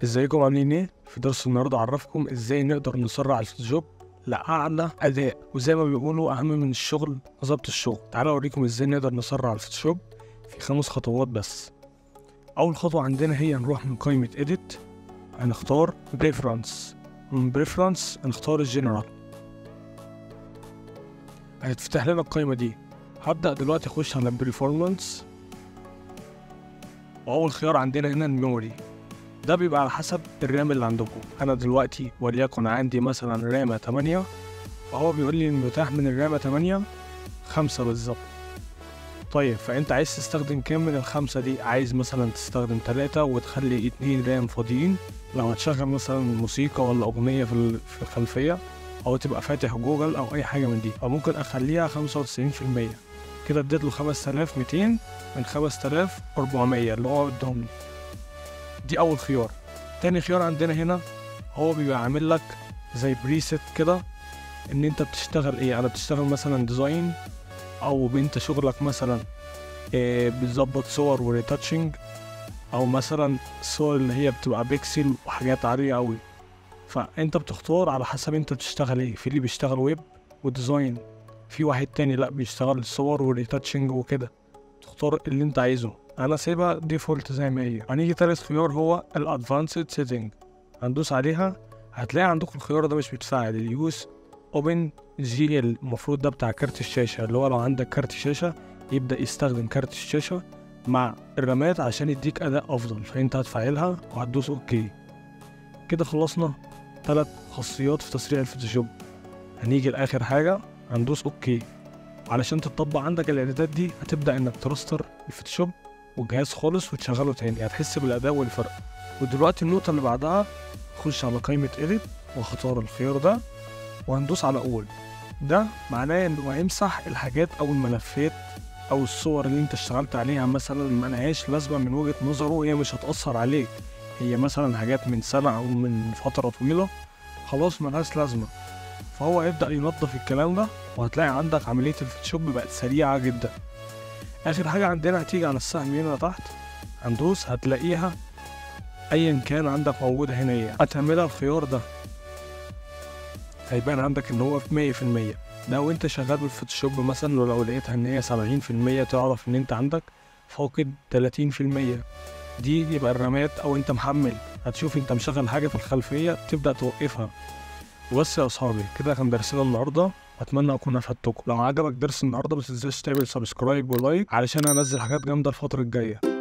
ازيكم عاملين ايه في درس النهارده اعرفكم ازاي نقدر نسرع الفوتوشوب لاعلى اداء وزي ما بيقولوا اهم من الشغل ضبط الشغل تعالوا اوريكم ازاي نقدر نسرع الفوتوشوب في خمس خطوات بس اول خطوه عندنا هي نروح من قائمه edit هنختار preference من preference هنختار الجنرال هيتفتح لنا القائمه دي هبدا دلوقتي اخش على performance واول خيار عندنا هنا الميموري ده بيبقى على حسب الرام اللي عندكم انا دلوقتي وليكن عندي مثلا رامة 8 فهو بيقول لي المتاح من الرامة 8 خمسة بالظبط طيب فانت عايز تستخدم كام من الخمسة دي عايز مثلا تستخدم تلاتة وتخلي اتنين رام فاضيين لو هتشغل مثلا موسيقى ولا اغنية في ال- في الخلفية او تبقى فاتح جوجل او اي حاجة من دي او ممكن اخليها خمسة وتسعين في المية كده اديت له خمس تلاف ميتين من خمس تلاف اربعمية اللي هو ادهم لي دي اول خيار تاني خيار عندنا هنا هو بيبقى عامل لك زي بريست كده ان انت بتشتغل ايه انا بتشتغل مثلا ديزاين او انت شغلك مثلا إيه بتظبط صور وريتاتشنج او مثلا الصور اللي هي بتبقى بيكسل وحاجات عالية قوي فانت بتختار على حسب انت بتشتغل ايه في اللي بيشتغل ويب وديزاين في واحد تاني لا بيشتغل صور وريتاتشنج وكده تختار اللي انت عايزه انا سيبها ديفولت زي ما هي هنيجي تالت خيار هو الادفانسد سيتنج هندوس عليها هتلاقي عندكم الخيار ده مش بيتفعل اليوز اوبن جي ال المفروض ده بتاع كارت الشاشه اللي هو لو عندك كارت شاشه يبدا يستخدم كارت الشاشه مع الرامات عشان يديك اداء افضل فانت هتفعلها وهتدوس اوكي كده خلصنا ثلاث خاصيات في تسريع الفوتوشوب هنيجي لاخر حاجه هندوس اوكي علشان تطبق عندك الاعدادات دي هتبدا انك ترستر الفوتوشوب والجهاز خالص وتشغله تاني هتحس بالاداء والفرق ودلوقتي النقطة اللي بعدها خش على قائمة edit واختار الخيار ده وهندوس على اول ده معناه انه هيمسح الحاجات او الملفات او الصور اللي انت اشتغلت عليها مثلا ما لهاش لازمة من وجهة نظره هي مش هتأثر عليك هي مثلا حاجات من سنة او من فترة طويلة خلاص ملهاش لازمة فهو هيبدأ ينظف الكلام ده وهتلاقي عندك عملية الفوتوشوب بقت سريعة جدا اخر حاجه عندنا هتيجي على السهم هنا تحت هندوس هتلاقيها ايا كان عندك موجوده هنا ايه هتعملها الخيار ده هيبان عندك ان هو في مية في المية ده وانت شغال بالفوتوشوب مثلا ولو لقيتها ان هي سبعين في المية تعرف ان انت عندك فاقد تلاتين في المية دي يبقى الرامات او انت محمل هتشوف انت مشغل حاجه في الخلفيه تبدا توقفها وبس يا اصحابي كده كان درسنا النهارده اتمنى اكون افدتكم لو عجبك درس النهارده ما تنساش تعمل سبسكرايب ولايك علشان انزل حاجات جامده الفتره الجايه